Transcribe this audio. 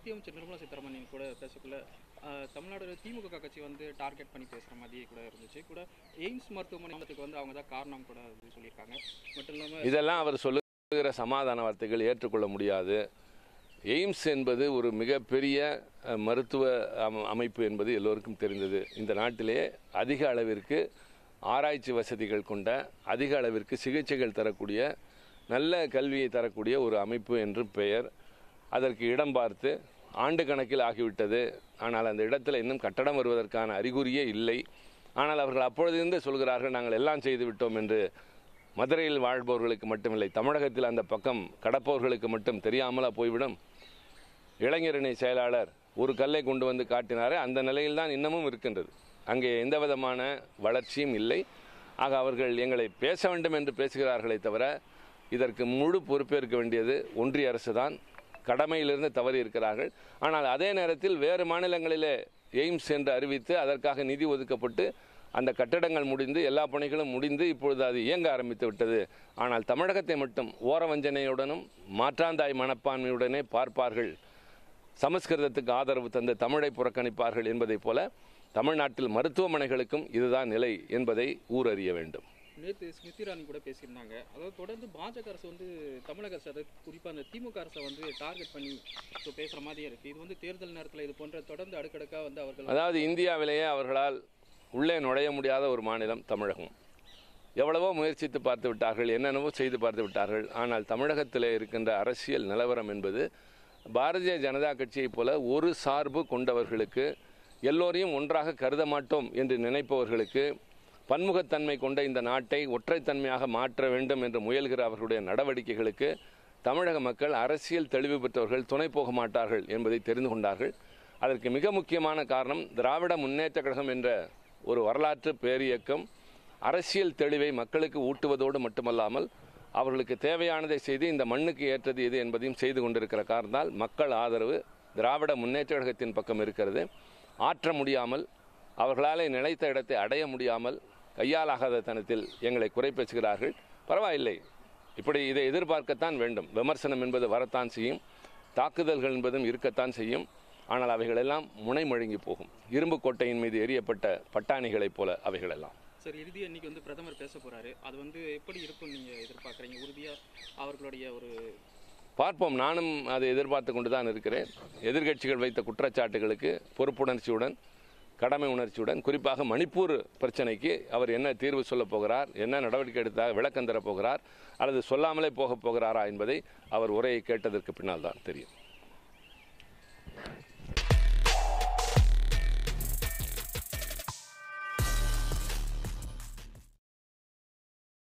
மத்திய அமைச்சர் நிர்மலா சீதாராமன் கூட பேசக்குள்ள ஆஹ், தமிழ்நாடு திமுக கட்சி வந்து டார்கெட் பண்ணி பேசுற மாதிரி கூட இருந்துச்சு கூட எய்ம்ஸ் மருத்துவமனைக்கு வந்து அவங்க தான் காரணம் கூட அது சொல்லியிருக்காங்க மட்டும் இல்லாம இதெல்லாம் அவர் சொல்லுகிற சமாதான வார்த்தைகள் ஏற்றுக்கொள்ள முடியாது எய்ம்ஸ் என்பது ஒரு மிகப்பெரிய அஹ், மருத்துவ அம- அமைப்பு என்பது எல்லோருக்கும் தெரிந்தது இந்த நாட்டிலே அதிக அளவிற்கு ஆராய்ச்சி வசதிகள் கொண்ட அதிக அளவிற்கு சிகிச்சைகள் தரக்கூடிய நல்ல கல்வியை தரக்கூடிய ஒரு அமைப்பு என்று பெயர் அதற்கு இடம் பார்த்து ஆண்டு கணக்கில் ஆகிவிட்டது ஆனால் அந்த இடத்துல இன்னும் கட்டடம் வருவதற்கான அறிகுறியே இல்லை ஆனால் அவர்கள் அப்பொழுதிருந்து சொல்கிறார்கள் நாங்கள் எல்லாம் செய்து விட்டோம் என்று மதுரையில் வாழ்பவர்களுக்கு மட்டுமில்லை தமிழகத்தில் அந்த பக்கம் கடப்பவர்களுக்கு மட்டும் தெரியாமலா போய்விடும் இளைஞரணி செயலாளர் ஒரு கல்லை கொண்டு வந்து காட்டினாரே அந்த நிலையில் தான் இன்னமும் இருக்கின்றது அங்கே எந்த விதமான வளர்ச்சியும் இல்லை ஆக அவர்கள் எங்களை பேச வேண்டும் என்று பேசுகிறார்களே தவிர இதற்கு முழு பொறுப்பேற்க வேண்டியது ஒன்றிய அரசு தான் கடமையிலிருந்து தவறி இருக்கிறார்கள் ஆனால் அதே நேரத்தில் வேறு மாநிலங்களிலே எய்ம்ஸ் என்று அறிவித்து அதற்காக நிதி ஒதுக்கப்பட்டு அந்த கட்டடங்கள் முடிந்து எல்லா பணிகளும் முடிந்து இப்பொழுது அது இயங்க ஆரம்பித்து விட்டது ஆனால் தமிழகத்தை மட்டும் ஓரவஞ்சனையுடனும் மாற்றாந்தாய் மனப்பான்மையுடனே பார்ப்பார்கள் சமஸ்கிருதத்துக்கு ஆதரவு தந்து தமிழை புறக்கணிப்பார்கள் என்பதைப் போல தமிழ்நாட்டில் மருத்துவமனைகளுக்கும் இதுதான் நிலை என்பதை ஊர் அறிய வேண்டும் நேற்று ஸ்மிருதி இரானி கூட பேசியிருந்தாங்க அதாவது தொடர்ந்து பாஜக அரசு வந்து தமிழக அரசு அதாவது குறிப்பாக அந்த திமுக அரசை வந்து டார்கெட் பண்ணி ஸோ பேசுகிற மாதிரியே இருக்குது இது வந்து தேர்தல் நேரத்தில் இது போன்ற தொடர்ந்து அடுக்கடுக்காக வந்து அவர்கள் அதாவது இந்தியாவிலேயே அவர்களால் உள்ளே நுழைய முடியாத ஒரு மாநிலம் தமிழகம் எவ்வளவோ முயற்சித்து பார்த்து விட்டார்கள் என்னென்னவோ செய்து பார்த்து விட்டார்கள் ஆனால் தமிழகத்திலே இருக்கின்ற அரசியல் நிலவரம் என்பது பாரதிய ஜனதா கட்சியைப் போல ஒரு சார்பு கொண்டவர்களுக்கு எல்லோரையும் ஒன்றாக கருத மாட்டோம் என்று நினைப்பவர்களுக்கு பன்முகத்தன்மை கொண்ட இந்த நாட்டை ஒற்றைத்தன்மையாக மாற்ற வேண்டும் என்று முயல்கிற அவர்களுடைய நடவடிக்கைகளுக்கு தமிழக மக்கள் அரசியல் தெளிவு பெற்றவர்கள் துணை போக மாட்டார்கள் என்பதை தெரிந்து கொண்டார்கள் அதற்கு மிக முக்கியமான காரணம் திராவிட முன்னேற்ற கழகம் என்ற ஒரு வரலாற்று பேரியக்கம் அரசியல் தெளிவை மக்களுக்கு ஊட்டுவதோடு மட்டுமல்லாமல் அவர்களுக்கு தேவையானதை செய்து இந்த மண்ணுக்கு ஏற்றது எது என்பதையும் செய்து கொண்டிருக்கிற காரணத்தால் மக்கள் ஆதரவு திராவிட முன்னேற்ற கழகத்தின் பக்கம் இருக்கிறது ஆற்ற முடியாமல் அவர்களாலே நிலைத்த இடத்தை அடைய முடியாமல் கையாலாகாத தனத்தில் எங்களை குறை பேசுகிறார்கள் பரவாயில்லை இப்படி இதை எதிர்பார்க்கத்தான் வேண்டும் விமர்சனம் என்பது வரத்தான் செய்யும் தாக்குதல்கள் என்பதும் இருக்கத்தான் செய்யும் ஆனால் அவைகளெல்லாம் முனை முழங்கி போகும் இரும்பு கோட்டையின் மீது எரியப்பட்ட பட்டாணிகளைப் போல அவைகளெல்லாம் சரி இறுதி அன்னைக்கு வந்து பிரதமர் பேச போறாரு அது வந்து எப்படி இருக்கும் நீங்க எதிர்பார்க்குறீங்க உறுதியா அவர்களுடைய ஒரு பார்ப்போம் நானும் அதை எதிர்பார்த்து கொண்டு தான் இருக்கிறேன் எதிர்க்கட்சிகள் வைத்த குற்றச்சாட்டுகளுக்கு பொறுப்புணர்ச்சியுடன் கடமை உணர்ச்சியுடன் குறிப்பாக மணிப்பூர் பிரச்சனைக்கு அவர் என்ன தீர்வு சொல்லப் போகிறார் என்ன நடவடிக்கை எடுத்தால் விளக்கம் தரப் போகிறார் அல்லது சொல்லாமலே போகப் போகிறாரா என்பதை அவர் உரையை கேட்டதற்கு பின்னால் தான் தெரியும்